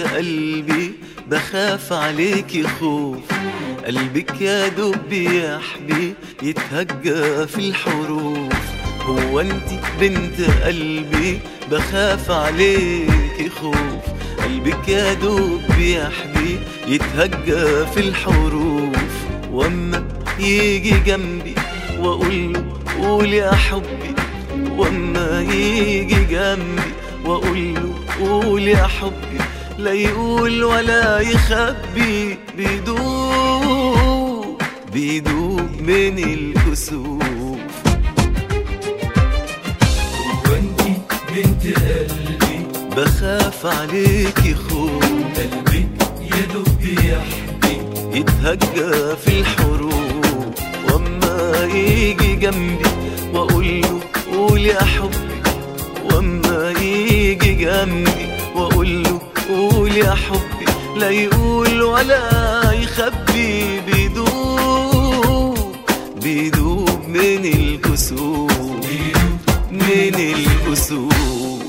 قلبي بخاف عليكي خوف قلبك يا دوب بيحبي يتهجى في الحروف هو انت بنت قلبي بخاف عليكي خوف قلبك يا دوب بيحبي يتهجى في الحروف واما يجي جنبي واقول له قول يا حبي واما يجي جنبي واقول له قول يا حبي لا يقول ولا يخبي بيدوب بيدوب من الكسوف وانتي بنت قلبي بخاف عليكي خوف قلبك يا دوب بيحبي يتهجى في الحروف واما يجي جنبي واقول له قول يا حبي واما يجي جنبي واقول له قول يا حبي لا يقول ولا يخبي بيدوب بيدوب من الكسوف من الكسوف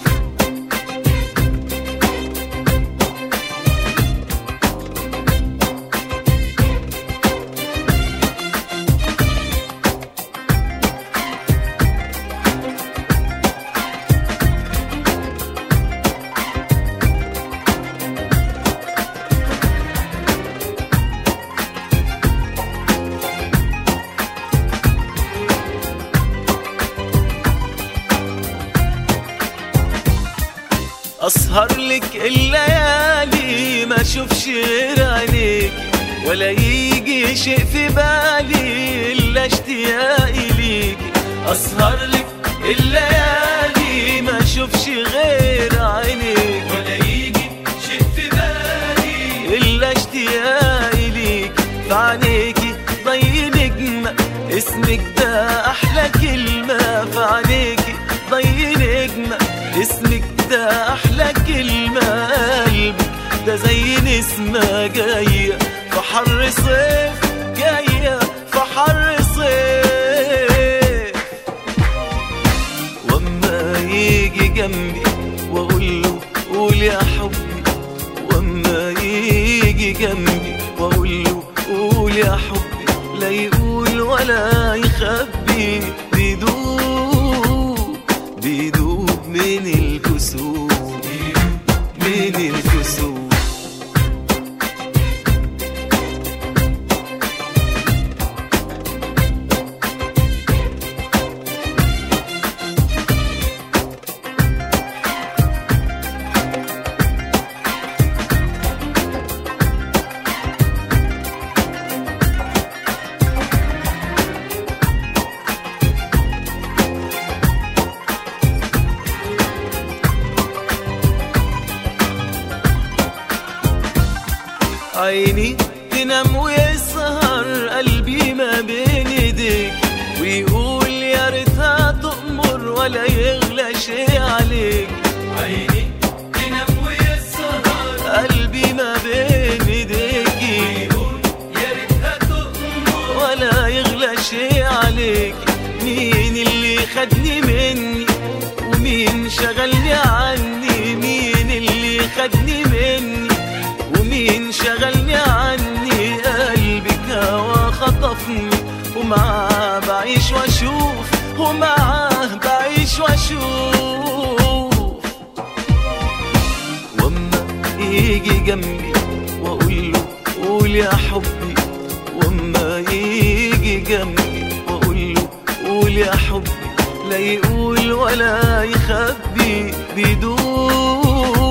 اسهر لك الليالي ما اشوفش غير عينيك ولا يجي شيء في بالي الا اشتياقي ليك اسهر لك الليالي ما اشوفش غير عينيك ولا يجي شيء في بالي الا اشتياقي ليك في عينيكي ضي نجمة اسمك ده احلى كلمة في عينيكي ضي نجمة اسمك ده احلى كلمة قلبك ده زي نسمة جاية في حر صيف جاية في حر صيف واما يجي جنبي واقول له قول يا حبي واما يجي جنبي واقول له قول يا حبي لا يقول ولا يخبي بيدوب بيدوب من الكسوف من الكسوف عيني تنام ويسهر قلبي ما بين ايديك ويقول يا ريتها تأمر ولا يغلى شي عليك عيني تنام ويسهر قلبي ما بين ايديكي يقول يا ريتها تؤمر ولا يغلى شي عليك مين اللي خدني مني ومين شغلني عني مين اللي خدني مني ومين شغلني عني قلبك هوا خطفني ومعاه بعيش واشوف ومعاه بعيش واشوف واما يجي جنبي واقول له قول يا حبي واما يجي جنبي واقول له قول يا حبي لا يقول ولا يخبي بيدوب